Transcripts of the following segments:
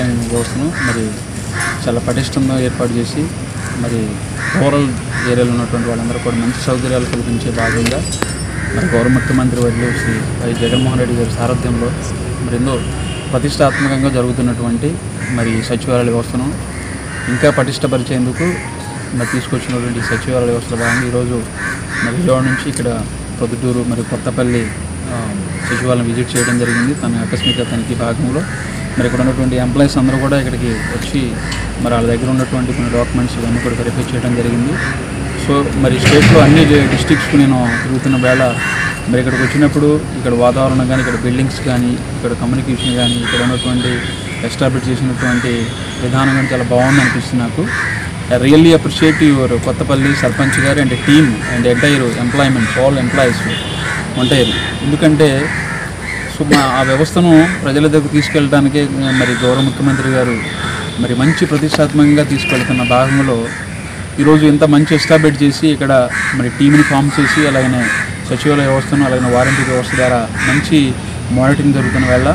సచివాలయం వ్యవస్థను మరి చాలా పటిష్టంగా ఏర్పాటు చేసి మరి రూరల్ ఏరియాలో ఉన్నటువంటి వాళ్ళందరూ కూడా మంచి సౌకర్యాలు కల్పించే భాగంగా మరి గౌరవ ముఖ్యమంత్రి వర్యులు శ్రీ వై జగన్మోహన్ రెడ్డి గారి సారథ్యంలో మరి ఎన్నో ప్రతిష్టాత్మకంగా జరుగుతున్నటువంటి మరి సచివాలయ వ్యవస్థను ఇంకా పటిష్టపరిచేందుకు మరి తీసుకొచ్చినటువంటి ఈ సచివాలయ వ్యవస్థలో భాగంగా ఈరోజు మరి విజయవాడ నుంచి ఇక్కడ ప్రొద్దుటూరు మరి కొత్తపల్లి ఆ, సచివాలయం విజిట్ చేయడం జరిగింది తన ఆకస్మిక తనిఖీ భాగంలో మరి ఇక్కడ ఉన్నటువంటి ఎంప్లాయీస్ అందరూ కూడా ఇక్కడికి వచ్చి మరి వాళ్ళ దగ్గర ఉన్నటువంటి కొన్ని డాక్యుమెంట్స్ ఇవన్నీ కూడా వెరిఫై చేయడం జరిగింది సో మరి స్టేట్లో అన్ని డిస్ట్రిక్ట్స్కి నేను తిరుగుతున్న వేళ మరి ఇక్కడికి వచ్చినప్పుడు ఇక్కడ వాతావరణం కానీ ఇక్కడ బిల్డింగ్స్ కానీ ఇక్కడ కమ్యూనికేషన్ కానీ ఇక్కడ ఉన్నటువంటి ఎస్టాబ్లిష్ చేసినటువంటి విధానం కానీ చాలా బాగుంది అనిపిస్తుంది నాకు I really appreciate your Kothapalli sarpanch garu and team and entire employment all employees ఉంటాయి ఎందుకంటే సో మా ఆ వ్యవస్థను ప్రజల దగ్గర తీసుకెళ్ళడానికే మరి గౌరవ ముఖ్యమంత్రి గారు మరి మంచి ప్రతిష్టాత్మకంగా తీసుకెళ్తున్న భాగంలో ఈరోజు ఇంత మంచి ఎస్టాబ్లిష్ చేసి ఇక్కడ మరి టీంని ఫామ్ చేసి అలాగనే సచివాలయ వ్యవస్థను అలాగే వారంటీ వ్యవస్థ ద్వారా మంచి మానిటరింగ్ జరుగుతున్న వేళ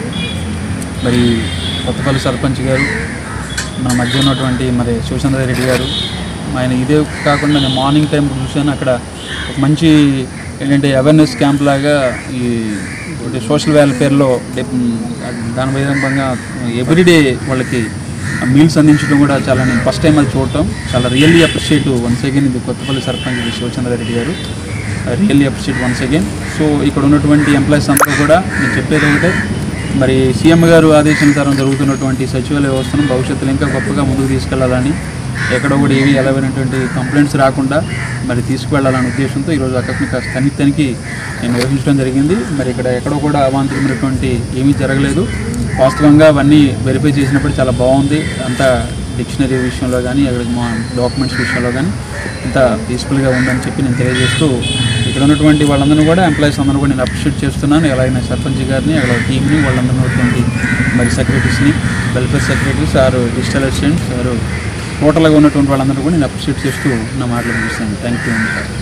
మరి కొత్తపల్లి సర్పంచ్ గారు మన మధ్య ఉన్నటువంటి మరి శివచంద్ర రెడ్డి గారు ఆయన ఇదే కాకుండా నేను మార్నింగ్ టైం చూశాను అక్కడ ఒక మంచి ఏంటంటే అవేర్నెస్ క్యాంప్ లాగా ఈ ఒకటి సోషల్ వెల్ఫేర్లో దాని విధంగా ఎవ్రీడే వాళ్ళకి మీల్స్ అందించడం కూడా చాలా నేను ఫస్ట్ టైం అది చూడటం చాలా రియల్లీ అప్రిషియేట్ వన్స్ అగైన్ ఇది Kothapalli sarpanch Shivachandra Reddy garu really appreciate once again so ఇక్కడ ఉన్నటువంటి ఎంప్లాయీస్ అందరూ కూడా నేను చెప్పేది ఒకటే మరి సీఎం గారు ఆదేశానుసారం జరుగుతున్నటువంటి సచివాలయ వ్యవస్థను భవిష్యత్తులో ఇంకా గొప్పగా ముందుకు తీసుకెళ్లాలని ఎక్కడ కూడా ఏవి ఎలాగైనటువంటి కంప్లైంట్స్ రాకుండా మరి తీసుకువెళ్ళాలనే ఉద్దేశంతో ఈరోజు ఆకస్మిక తనిఖీ నేను నిర్వహించడం జరిగింది మరి ఇక్కడ ఎక్కడ కూడా అవాంతరమైనటువంటి ఏమీ జరగలేదు వాస్తవంగా అవన్నీ వెరిఫై చేసినప్పుడు చాలా బాగుంది అంతా డిక్షనరీ విషయంలో కానీ అక్కడ మా డాక్యుమెంట్స్ విషయంలో కానీ ఇంత పీస్ఫుల్గా ఉందని చెప్పి నేను తెలియజేస్తూ ఇక్కడ ఉన్నటువంటి వాళ్ళందరూ కూడా ఎంప్లాయీస్ అందరూ కూడా నేను అప్రిషియేట్ చేస్తున్నాను అలాగే సర్పంచ్ గారిని అక్కడ టీంని వాళ్ళందరూ ఉన్నటువంటి మరి సెక్రటరీస్ని వెల్ఫేర్ సెక్రటరీస్ ఆరు డిజిటల్ అసిస్టెంట్స్ ఆరు టోటల్గా ఉన్నటువంటి వాళ్ళందరూ కూడా నేను అప్రిషియేట్ చేస్తూ నా మాటలు ముగిస్తాను థ్యాంక్ యూ అండి సార్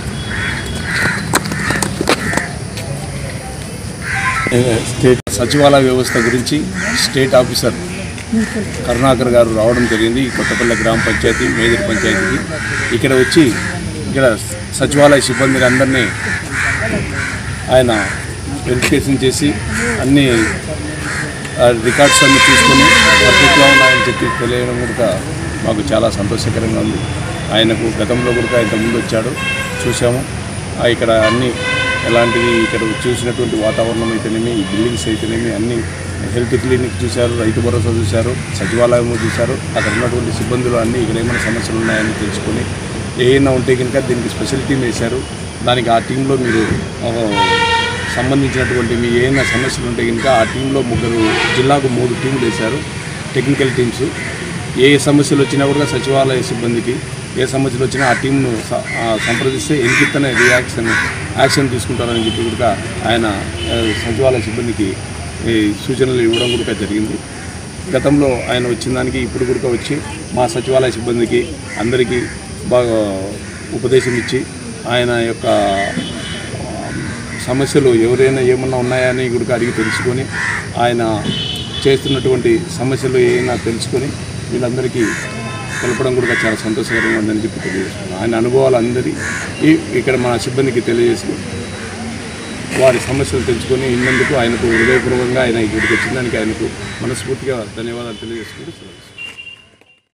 స్టేట్ సచివాలయ వ్యవస్థ గురించి స్టేట్ ఆఫీసర్ కరుణాకర్ గారు రావడం జరిగింది ఈ కొత్తపల్లి గ్రామ పంచాయతీ మేజర్ పంచాయతీకి ఇక్కడ వచ్చి ఇక్కడ సచివాలయ సిబ్బందిని అందరినీ ఆయన వెరిఫికేషన్ చేసి అన్ని ఆ, రికార్డ్స్ అన్ని తీసుకొని పర్ఫెక్ట్గా ఉన్నాయని చెప్పి తెలియడం కూడా మాకు చాలా సంతోషకరంగా ఉంది ఆయనకు గతంలో కూడా ఇంతకుముందు వచ్చాడు చూసాము ఆ, ఇక్కడ అన్ని ఎలాంటివి ఇక్కడ చూసినటువంటి వాతావరణం అయితేనేమి ఈ బిల్డింగ్స్ అయితేనేమి అన్ని హెల్త్ క్లినిక్ చూశారు రైతు భరోసా చూశారు సచివాలయం చూశారు అక్కడ ఉన్నటువంటి సిబ్బందులు అన్నీ ఇక్కడ ఏమైనా సమస్యలు ఉన్నాయని తెలుసుకొని ఏమైనా ఉంటే కనుక దీనికి స్పెషల్ టీం వేశారు దానికి ఆ టీంలో మీరు ఆ, సంబంధించినటువంటి మీ ఏమైనా సమస్యలు ఉంటే కనుక ఆ టీంలో ముగ్గురు జిల్లాకు మూడు టీంలు వేశారు టెక్నికల్ టీమ్స్ ఏ సమస్యలు వచ్చినా కూడా సచివాలయ సిబ్బందికి ఏ సమస్యలు వచ్చినా ఆ టీంను స- ఆ సంప్రదిస్తే ఎన్నికిత్తనే రియాక్షన్ యాక్షన్ తీసుకుంటారని చెప్పి కూడా ఆయన ఆ, సచివాలయ సిబ్బందికి ఈ సూచనలు ఇవ్వడం కూడా జరిగింది గతంలో ఆయన వచ్చిన దానికి ఇప్పుడు కూడా వచ్చి మా సచివాలయ సిబ్బందికి అందరికీ బాగా ఉపదేశం ఇచ్చి ఆయన యొక్క సమస్యలు ఎవరైనా ఏమన్నా ఉన్నాయని కూడా అడిగి తెలుసుకొని ఆయన చేస్తున్నటువంటి సమస్యలు ఏమైనా తెలుసుకొని వీళ్ళందరికీ తెలపడం కూడా చాలా సంతోషకరంగా ఉందని చెప్పి తెలియజేస్తున్నాను ఆయన అనుభవాలు అందరి ఈ- ఇక్కడ మన సిబ్బందికి తెలియజేసి వారి సమస్యలు తెలుసుకొని ఇన్నందుకు ఆయనకు హృదయపూర్వకంగా ఆయన ఇక్కడికి వచ్చిన దానికి ఆయనకు మనస్ఫూర్తిగా ధన్యవాదాలు తెలియజేసుకుంటూ సెలవు.